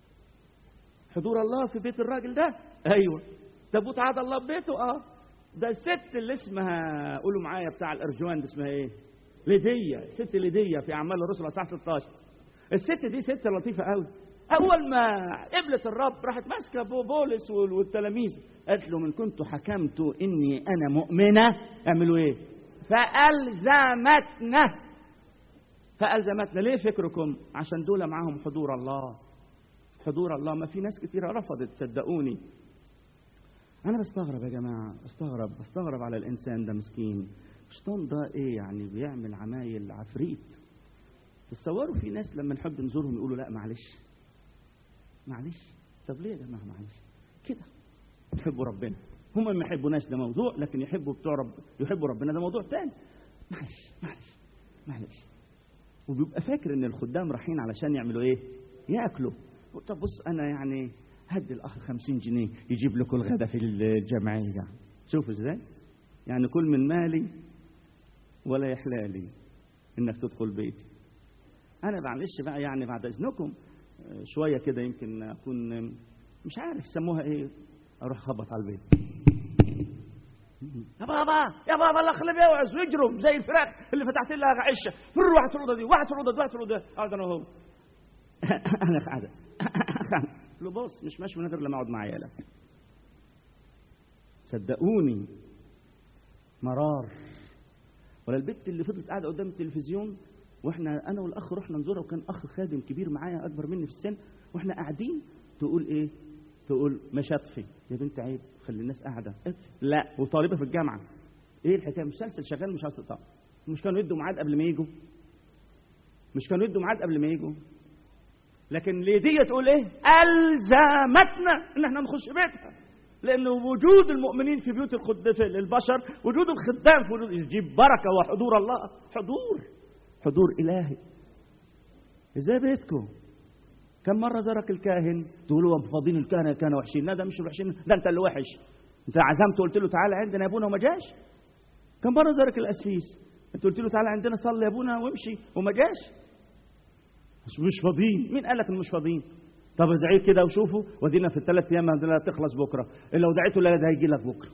حضور الله في بيت الراجل ده ايوه تابوت عاد الله في بيته اه ده الست اللي اسمها قولوا معايا بتاع الارجوان دي اسمها ايه ليديا الست ليديا في اعمال الرسل اصحاح 16 الست دي ست لطيفه قوي اول ما قبلت الرب راحت ماسكه بو- بولس وال- والتلاميذ قالت له من كنت حكمت اني انا مؤمنه اعملوا ايه فالزمتنا فالزمتنا ليه فكركم عشان دول معاهم حضور الله حضور الله ما في ناس كتيره رفضت صدقوني انا بستغرب يا جماعه بستغرب بستغرب على الانسان ده مسكين الشيطان ده ايه يعني بيعمل عمايل عفريت تصوروا في ناس لما نحب نزورهم يقولوا لا معلش معلش طب ليه يا جماعه معلش كده يحبوا ربنا هم ما يحبوناش ده موضوع لكن يحبوا بتوع رب يحبوا ربنا ده موضوع تاني معلش معلش معلش وبيبقى فاكر ان الخدام رايحين علشان يعملوا ايه ياكلوا طب بص انا يعني هدي الاخ 50 جنيه يجيب لكم الغداء في الجمعيه يعني شوفوا ازاي يعني كل من مالي ولا يحلالي انك تدخل بيتي انا معلش بقى يعني بعد اذنكم آه، شويه كده يمكن اكون مش عارف يسموها ايه اروح اخبط على البيت يا بابا يا بابا الله يخلي بيوعز ويجروا زي الفراخ اللي فتحت لها عشه فر واحد في الاوضه دي واحد في الاوضه دي واحد في الاوضه دي اقعد انا وهو انا قاعده قلت له بص مش ماشي من غير لما اقعد مع عيالك صدقوني مرار ولا البت اللي فضلت قاعده قدام التلفزيون واحنا انا والاخ رحنا نزورها وكان اخ خادم كبير معايا اكبر مني في السن واحنا قاعدين تقول ايه تقول مش هطفي يا بنت عيب خلي الناس قاعده اطفي لا وطالبه في الجامعه ايه الحكايه مسلسل شغال مش عايز تقطع مش كانوا يدوا ميعاد قبل ما يجوا مش كانوا يدوا ميعاد قبل ما يجوا لكن ليديا تقول ايه الزمتنا ان احنا نخش بيتها لان وجود المؤمنين في بيوت الخد في البشر وجود الخدام في وجود يجيب بركه وحضور الله حضور حضور الهي ازاي بيتكم كم مره زارك الكاهن تقولوا فاضيين الكهنه كانوا وحشين لا ده مش وحشين ده انت اللي وحش انت عزمته قلت له تعالى عندنا يا ابونا وما جاش كم مره زارك القسيس انت قلت له تعالى عندنا صلي يا ابونا وامشي وما جاش مش مش فاضيين مين قال لك ان مش فاضيين طب ادعيه كده وشوفوا ودينا في الثلاث ايام عندنا تخلص بكره لو دعيته لا ده هيجي لك بكره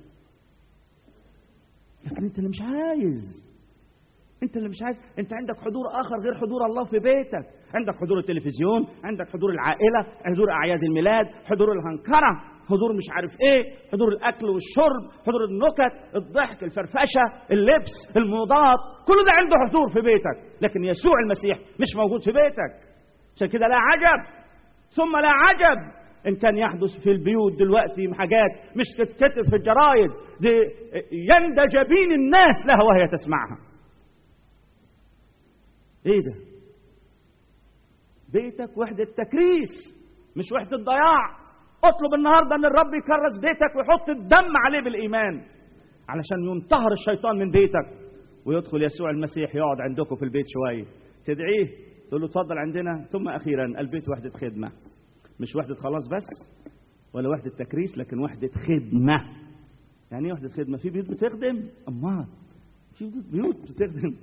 لكن انت اللي مش عايز انت اللي مش عايز انت عندك حضور اخر غير حضور الله في بيتك عندك حضور التلفزيون عندك حضور العائله حضور اعياد الميلاد حضور الهنكره حضور مش عارف ايه حضور الاكل والشرب حضور النكت الضحك الفرفشه اللبس الموضات كل ده عنده حضور في بيتك لكن يسوع المسيح مش موجود في بيتك عشان كده لا عجب ثم لا عجب ان كان يحدث في البيوت دلوقتي حاجات مش تتكتب في الجرايد دي يندى جبين الناس لها وهي تسمعها ايه ده بيتك وحدة تكريس مش وحدة ضياع اطلب النهارده ان الرب يكرس بيتك ويحط الدم عليه بالايمان علشان ينتهر الشيطان من بيتك ويدخل يسوع المسيح يقعد عندكم في البيت شويه تدعيه تقول له اتفضل عندنا ثم اخيرا البيت وحده خدمه مش وحده خلاص بس ولا وحده تكريس لكن وحده خدمه يعني ايه وحده خدمه في بيوت بتخدم امال في بيوت بتخدم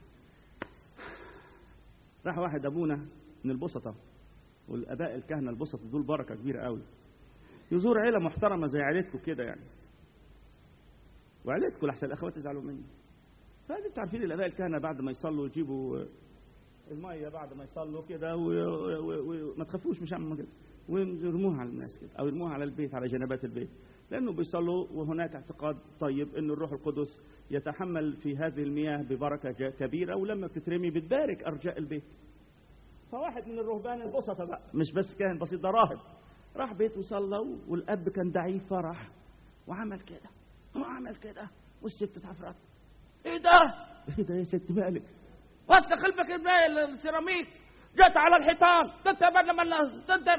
راح واحد ابونا من البسطة والاباء الكهنه البسطة دول بركه كبيره قوي يزور عيله محترمه زي عيلتكم كده يعني وعيلتكم لحسن الاخوات يزعلوا مني فانتوا انتوا عارفين الاباء الكهنه بعد ما يصلوا يجيبوا الميه بعد ما يصلوا كده وما تخافوش مش هعمل كده ويرموها على الناس كده او يرموها على البيت على جنبات البيت لانه بيصلوا وهناك اعتقاد طيب ان الروح القدس يتحمل في هذه المياه ببركه كبيره ولما بتترمي بتبارك ارجاء البيت فواحد من الرهبان البسطة بقى مش بس كاهن بسيط ده راهب راح بيته وصلى والاب كان دعيه فرح وعمل كده وعمل كده والست اتعفرت ايه ده؟ ايه ده يا ست مالك؟ وسخ خلفك السيراميك جت على الحيطان تتبع لما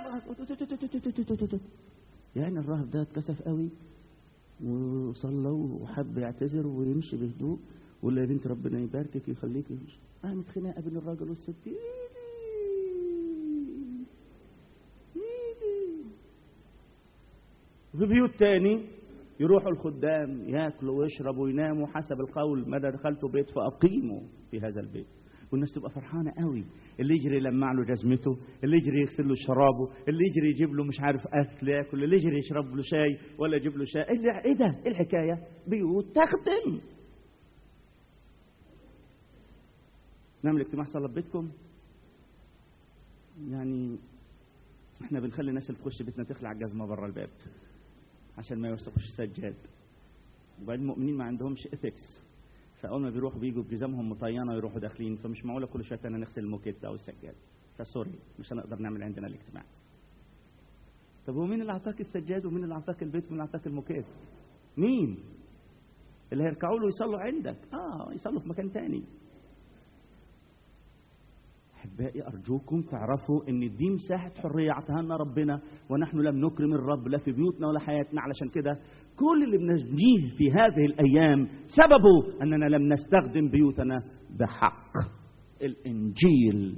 يعني الراهب ده اتكسف قوي وصلى وحب يعتذر ويمشي بهدوء وقال يا بنت ربنا يباركك يخليك قامت خناقه بين الراجل والست في بيوت تاني يروحوا الخدام ياكلوا ويشربوا ويناموا حسب القول ماذا دخلتوا بيت فاقيموا في هذا البيت والناس تبقى فرحانه قوي اللي يجري يلمع له جزمته اللي يجري يغسل له شرابه اللي يجري يجيب له مش عارف اكل ياكل اللي يجري يشرب له شاي ولا يجيب له شاي اللي ايه ده ايه الحكايه بيوت تخدم نعمل اجتماع صلاه بيتكم يعني احنا بنخلي الناس اللي تخش بيتنا تخلع الجزمه بره الباب عشان ما يوسخوش السجاد وبعدين المؤمنين ما عندهمش اثكس فاول ما بيروحوا بيجوا بجزمهم مطينه ويروحوا داخلين فمش معقوله كل شويه تاني نغسل الموكيت او السجاد فسوري مش هنقدر نعمل عندنا الاجتماع طب هو مين اللي اعطاك السجاد ومين اللي اعطاك البيت ومين اللي اعطاك الموكيت مين اللي هيركعوا له يصلوا عندك اه يصلوا في مكان تاني احبائي ارجوكم تعرفوا ان دي مساحه حريه اعطاها لنا ربنا ونحن لم نكرم الرب لا في بيوتنا ولا حياتنا علشان كده كل اللي بنجنيه في هذه الايام سببه اننا لم نستخدم بيوتنا بحق الانجيل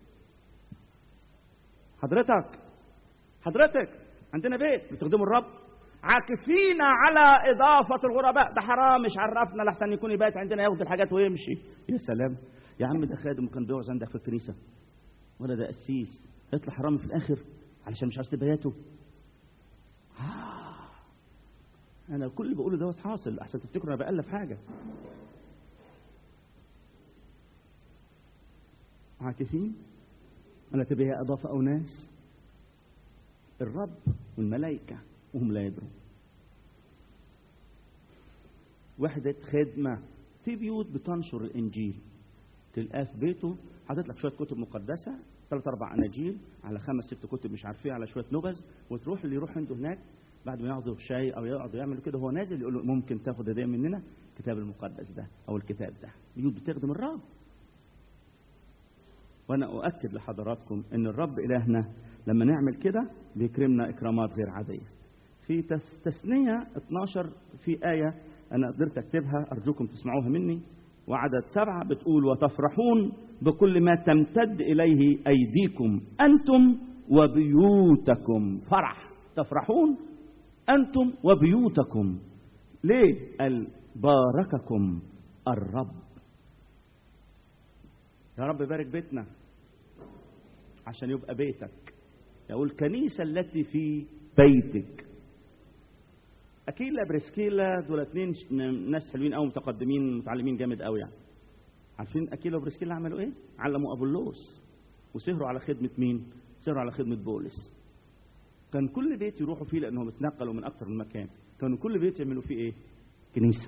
حضرتك حضرتك عندنا بيت بتخدموا الرب عاكفين على إضافة الغرباء ده حرام مش عرفنا لحسن يكون يبات عندنا ياخد الحاجات ويمشي يا سلام يا عم ده خادم وكان بيقعد عندك في الكنيسة ولا ده قسيس يطلع حرامي في الآخر علشان مش عايز تبياته آه. أنا كل اللي بقوله دوت حاصل أحسن تفتكروا أنا بألف حاجة عاكفين ولا تبيها إضافة أو ناس الرب والملائكة وهم لا يدرون وحدة خدمة في بيوت بتنشر الإنجيل تلقاه في بيته حاطط لك شوية كتب مقدسة ثلاث أربع أناجيل على خمس ست كتب مش عارف ايه على شوية نبذ وتروح اللي يروح عنده هناك بعد ما ياخدوا شاي أو يقعدوا يعملوا كده هو نازل يقول له ممكن تاخد هدية مننا الكتاب المقدس ده أو الكتاب ده بيوت بتخدم الرب وأنا أؤكد لحضراتكم إن الرب إلهنا لما نعمل كده بيكرمنا إكرامات غير عادية في تثنية 12 في آية أنا قدرت أكتبها أرجوكم تسمعوها مني وعدد سبعة بتقول وتفرحون بكل ما تمتد إليه أيديكم أنتم وبيوتكم فرح تفرحون أنتم وبيوتكم ليه؟ قال بارككم الرب يا رب بارك بيتنا عشان يبقى بيتك يقول الكنيسة التي في بيتك أكيلا بريسكيلا دول اتنين ناس حلوين قوي متقدمين متعلمين جامد قوي يعني عارفين أكيلا وبريسكيلا عملوا إيه؟ علموا أبولوس وسهروا على خدمة مين؟ سهروا على خدمة بولس كان كل بيت يروحوا فيه لأنهم اتنقلوا من أكثر من مكان كانوا كل بيت يعملوا فيه إيه؟ كنيسة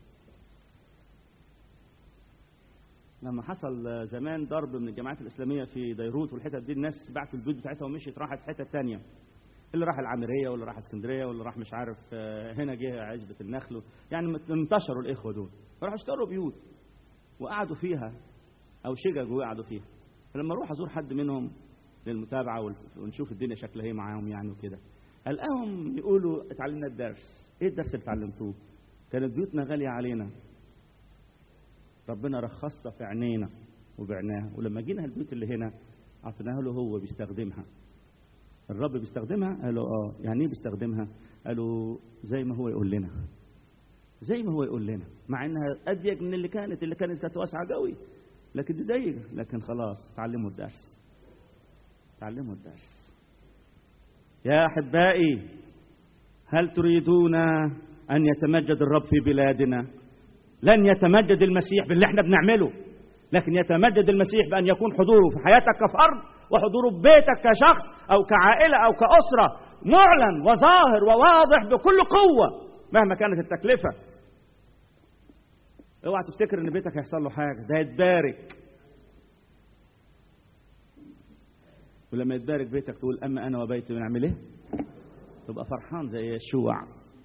لما حصل زمان ضرب من الجماعات الإسلامية في بيروت والحتت دي الناس بعتوا البيوت بتاعتها ومشيت راحت حتة تانية اللي راح العامرية واللي راح اسكندرية واللي راح مش عارف هنا جه عزبة النخل يعني انتشروا الإخوة دول راحوا اشتروا بيوت وقعدوا فيها أو شججوا وقعدوا فيها فلما أروح أزور حد منهم للمتابعة ونشوف الدنيا شكلها إيه معاهم يعني وكده ألقاهم يقولوا اتعلمنا الدرس إيه الدرس اللي اتعلمتوه؟ كانت بيوتنا غالية علينا ربنا رخصها في عينينا وبعناها ولما جينا البيوت اللي هنا أعطيناها له هو بيستخدمها الرب بيستخدمها قالوا اه يعني ايه بيستخدمها قالوا زي ما هو يقول لنا زي ما هو يقول لنا مع انها اضيق من اللي كانت اللي كانت كانت واسعه قوي لكن دي ضيقه لكن خلاص تعلموا الدرس تعلموا الدرس يا احبائي هل تريدون ان يتمجد الرب في بلادنا لن يتمجد المسيح باللي احنا بنعمله لكن يتمجد المسيح بان يكون حضوره في حياتك كفرد وحضوره في بيتك كشخص او كعائله او كاسره معلن وظاهر وواضح بكل قوه مهما كانت التكلفه اوعى تفتكر ان بيتك هيحصل له حاجه ده هيتبارك ولما يتبارك بيتك تقول اما انا وبيتي بنعمل ايه تبقى فرحان زي يشوع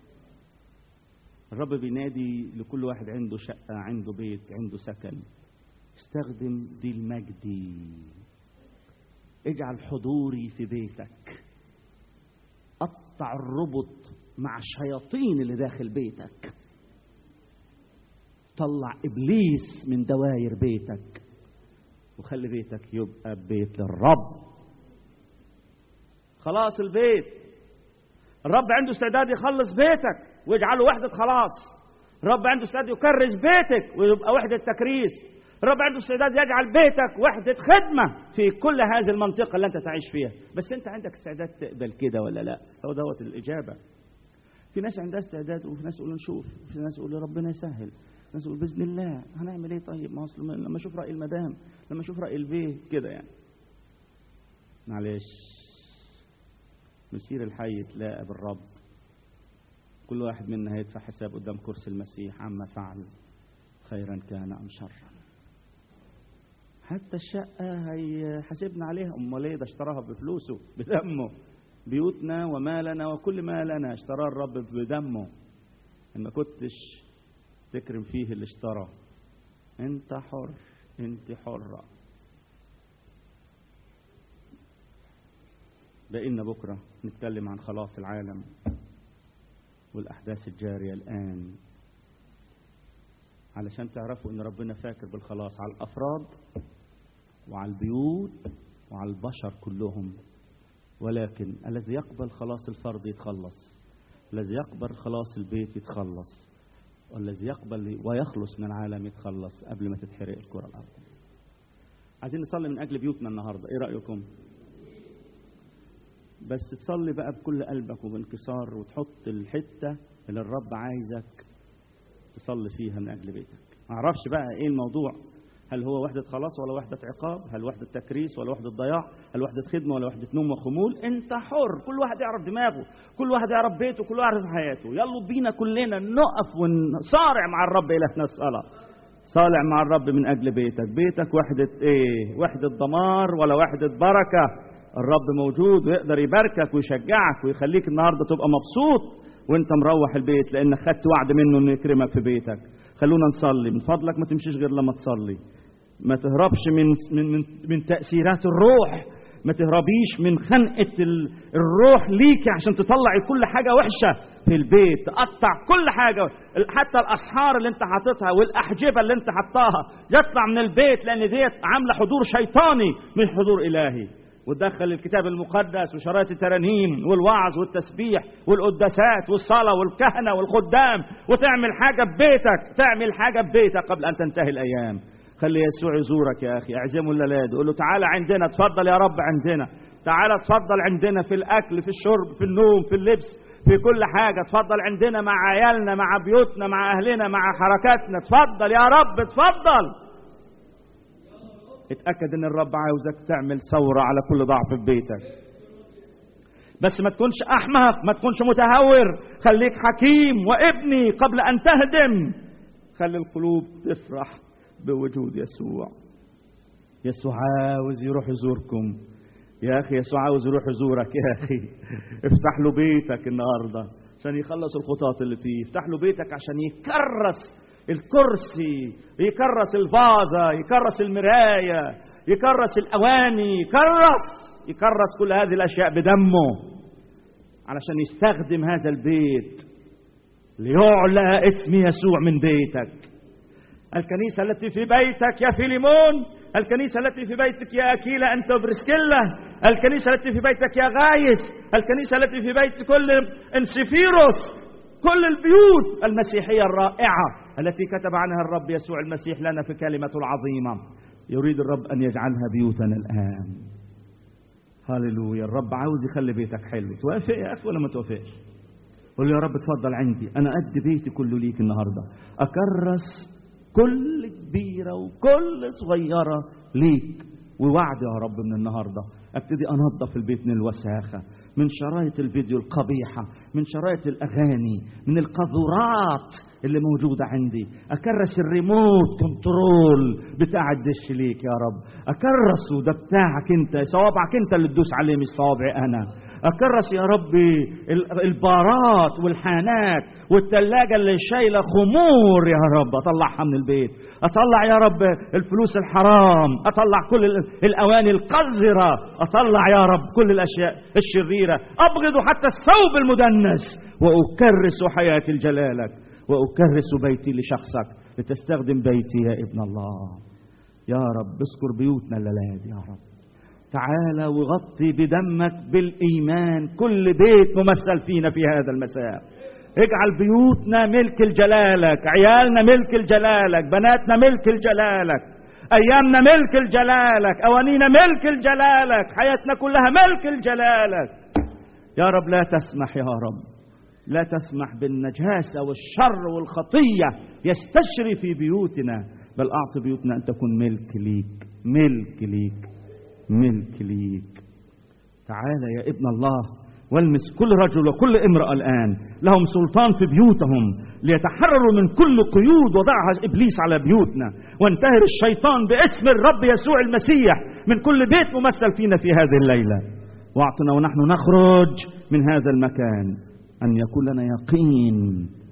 الرب بينادي لكل واحد عنده شقه عنده بيت عنده سكن استخدم دي المجدي اجعل حضوري في بيتك قطع الربط مع الشياطين اللي داخل بيتك طلع ابليس من دواير بيتك وخلي بيتك يبقى بيت للرب خلاص البيت الرب عنده استعداد يخلص بيتك ويجعله وحدة خلاص الرب عنده استعداد يكرس بيتك ويبقى وحدة تكريس الرب عنده استعداد يجعل بيتك وحدة خدمة في كل هذه المنطقة اللي أنت تعيش فيها بس أنت عندك استعداد تقبل كده ولا لا هو دوت الإجابة في ناس عندها استعداد وفي ناس يقولوا نشوف في ناس يقولوا ربنا يسهل ناس يقول باذن الله هنعمل ايه طيب ما اصل لما اشوف راي المدام لما اشوف راي البيت كده يعني معلش مسير الحي تلاقى بالرب كل واحد منا هيدفع حساب قدام كرسي المسيح عما فعل خيرا كان ام شرا حتى الشقة هيحاسبنا عليها أمال إيه ده اشتراها بفلوسه بدمه بيوتنا ومالنا وكل ما لنا اشتراه الرب بدمه إن ما كنتش تكرم فيه اللي اشترى أنت حر أنت حرة بقينا بكرة نتكلم عن خلاص العالم والأحداث الجارية الآن علشان تعرفوا ان ربنا فاكر بالخلاص على الافراد وعلى البيوت وعلى البشر كلهم ولكن الذي يقبل خلاص الفرد يتخلص الذي يقبل خلاص البيت يتخلص والذي يقبل ويخلص من العالم يتخلص قبل ما تتحرق الكرة الأرضية عايزين نصلي من أجل بيوتنا النهاردة إيه رأيكم بس تصلي بقى بكل قلبك وبانكسار وتحط الحتة اللي الرب عايزك تصلي فيها من أجل بيتك ما أعرفش بقى إيه الموضوع هل هو وحدة خلاص ولا وحدة عقاب هل وحدة تكريس ولا وحدة ضياع هل وحدة خدمة ولا وحدة نوم وخمول انت حر كل واحد يعرف دماغه كل واحد يعرف بيته كل واحد يعرف حياته يلا بينا كلنا نقف ونصارع مع الرب إلهنا الصلاة صالع مع الرب من أجل بيتك بيتك وحدة إيه وحدة دمار ولا وحدة بركة الرب موجود ويقدر يباركك ويشجعك ويخليك النهاردة تبقى مبسوط وانت مروح البيت لانك خدت وعد منه انه يكرمك في بيتك خلونا نصلي من فضلك ما تمشيش غير لما تصلي ما تهربش من من من, من تاثيرات الروح ما تهربيش من خنقه الروح ليك عشان تطلعي كل حاجه وحشه في البيت تقطع كل حاجه حتى الاسحار اللي انت حاططها والاحجبه اللي انت حطاها يطلع من البيت لان ديت عامله حضور شيطاني مش حضور الهي وتدخل الكتاب المقدس وشرايط الترانيم والوعظ والتسبيح والقداسات والصلاة والكهنة والخدام وتعمل حاجة ببيتك تعمل حاجة ببيتك قبل أن تنتهي الأيام خلي يسوع يزورك يا أخي اعزمه الليلاد قول له تعالى عندنا تفضل يا رب عندنا تعالى تفضل عندنا في الأكل في الشرب في النوم في اللبس في كل حاجة تفضل عندنا مع عيالنا مع بيوتنا مع أهلنا مع حركاتنا تفضل يا رب تفضل اتأكد ان الرب عاوزك تعمل ثورة على كل ضعف في بيتك بس ما تكونش احمق ما تكونش متهور خليك حكيم وابني قبل ان تهدم خلي القلوب تفرح بوجود يسوع يسوع عاوز يروح يزوركم يا اخي يسوع عاوز يروح يزورك يا اخي افتح له بيتك النهارده عشان يخلص الخطاط اللي فيه افتح له بيتك عشان يكرس الكرسي يكرس الفازة يكرس المراية يكرس الأواني يكرس يكرس كل هذه الأشياء بدمه علشان يستخدم هذا البيت ليعلى اسم يسوع من بيتك الكنيسة التي في بيتك يا فيليمون الكنيسة التي في بيتك يا أكيلا أنت وبرسكيلا الكنيسة التي في بيتك يا غايس الكنيسة التي في بيت كل انسفيروس كل البيوت المسيحية الرائعة التي كتب عنها الرب يسوع المسيح لنا في كلمته العظيمة يريد الرب أن يجعلها بيوتنا الآن هللويا الرب عاوز يخلي بيتك حلو توافق يا أخي ولا ما توافقش قول يا رب اتفضل عندي أنا قد بيتي كله ليك النهاردة أكرس كل كبيرة وكل صغيرة ليك ووعد يا رب من النهاردة ابتدي أنظف البيت من الوساخة من شرايط الفيديو القبيحة من شرايط الأغاني من القذورات اللي موجودة عندي أكرس الريموت كنترول بتاع الدش ليك يا رب أكرسه ده بتاعك أنت صوابعك أنت اللي تدوس عليه مش صوابعي أنا أكرس يا ربي البارات والحانات والتلاجة اللي شايلة خمور يا رب أطلعها من البيت أطلع يا رب الفلوس الحرام أطلع كل الأواني القذرة أطلع يا رب كل الأشياء الشريرة أبغض حتى الثوب المدنس وأكرس حياتي لجلالك وأكرس بيتي لشخصك لتستخدم بيتي يا ابن الله يا رب اذكر بيوتنا الليلة يا رب تعالى وغطي بدمك بالإيمان كل بيت ممثل فينا في هذا المساء اجعل بيوتنا ملك لجلالك عيالنا ملك لجلالك بناتنا ملك لجلالك ايامنا ملك لجلالك اوانينا ملك لجلالك حياتنا كلها ملك لجلالك يا رب لا تسمح يا رب لا تسمح بالنجاسه والشر والخطيه يستشري في بيوتنا بل اعط بيوتنا ان تكون ملك ليك ملك ليك ملك ليك تعال يا ابن الله والمس كل رجل وكل امرأة الآن لهم سلطان في بيوتهم ليتحرروا من كل قيود وضعها إبليس على بيوتنا وانتهر الشيطان باسم الرب يسوع المسيح من كل بيت ممثل فينا في هذه الليلة واعطنا ونحن نخرج من هذا المكان أن يكون لنا يقين